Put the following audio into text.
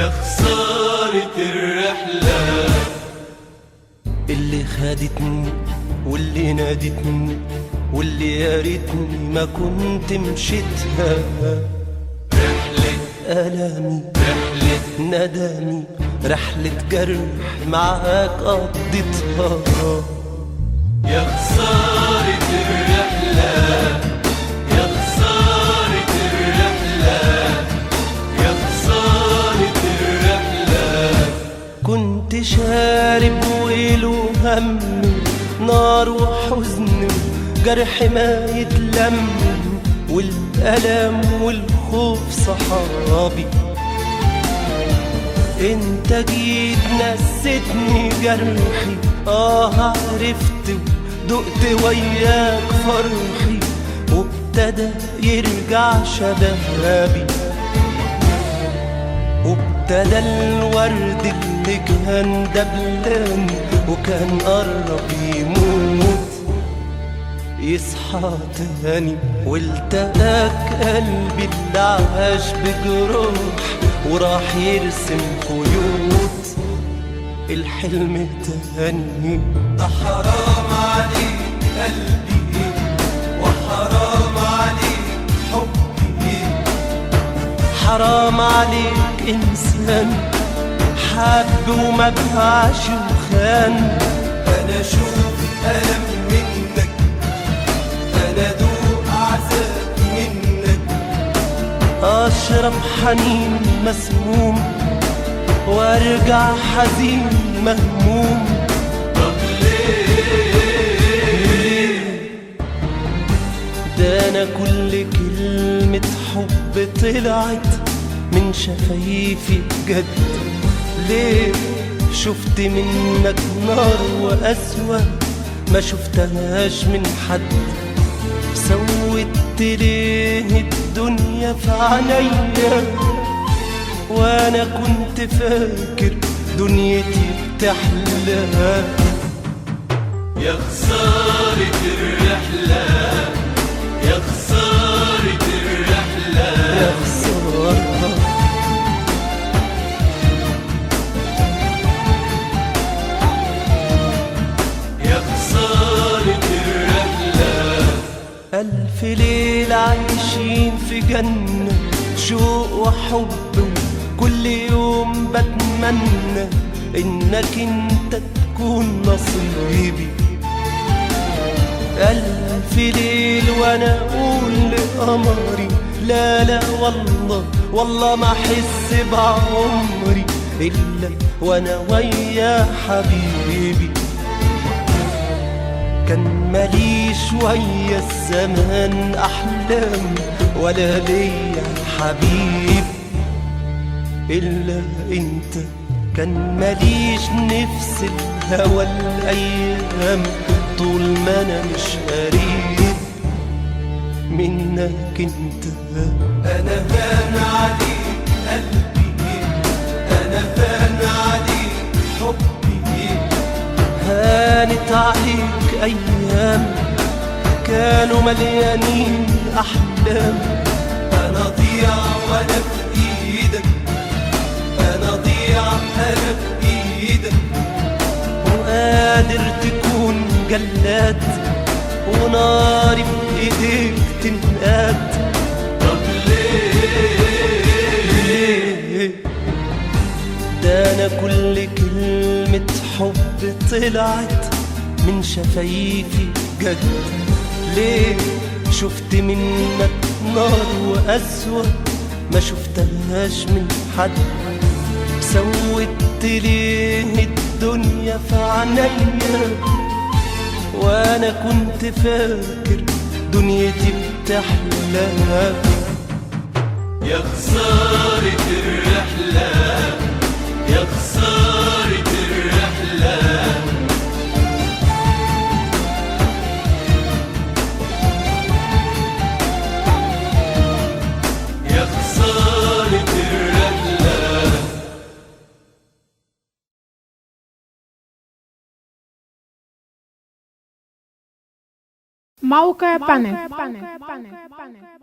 يا خسارة الرحلة اللي خدتني واللي نادتني واللي يا ريتني ما كنت مشيتها رحلة ألامي رحلة ندمي رحلة جرح معاك قضيتها يا خسارة الرحلة يا خسارة الرحلة يا خسارة الرحلة كنت شارب ويله هم نار وحزن جرح ما يتلم والألم والخوف صحابي انت جيت نسيتني جرحي اه عرفت ودقت وياك فرحي وابتدى يرجع شبابي وابتدى الورد اللي كان دبلان وكان قرب يموت يصحى تاني والتقاك قلبي اللي عاش بجروح وراح يرسم خيوط الحلم تاني ده حرام عليك قلبي وحرام عليك حبي حرام عليك انسان حب وما باعش وخان انا اشوف الم منك انا ادوق عذاب منك اشرب حنين مسموم وارجع حزين مهموم طب ليه ده انا كل كلمة حب طلعت من شفايفي بجد ليه شفت منك نار وأسوأ ما شفتهاش من حد سوت ليه الدنيا في عينيا وانا كنت فاكر دنيتي بتحلى يا خسارة الرحلة يا خسارة الرحلة يا خسارة يا خسارة الرحلة ألف ليلة عايشين في جنة شوق وحب كل يوم بتمنى إنك أنت تكون نصيبي ألف ليل وأنا أقول لقمري لا لا والله والله ما أحس بعمري إلا وأنا ويا حبيبي كان ماليش ويا الزمان احلام ولا ليا حبيب الا انت كان ماليش نفس الهوى الايام طول ما انا مش قريب منك انت انا هان عليك قلبي انا هان عليك حبي هانت عليك ايام كانوا مليانين احلام انا ضيع وانا في ايدك انا ضيع انا في ايدك وقادر تكون جلاد وناري بإيديك تنقاد طب ليه ليه ده أنا كل كلمة حب طلعت من شفايفي جد ليه شفت منك نار وأسوأ ما شفتهاش من حد سوت ليه الدنيا في عينيا وانا كنت فاكر دنيتي بتحلى يا خسارة الرحلة يا خسارة الرحلة يا خسارة الرحلة موقع بانل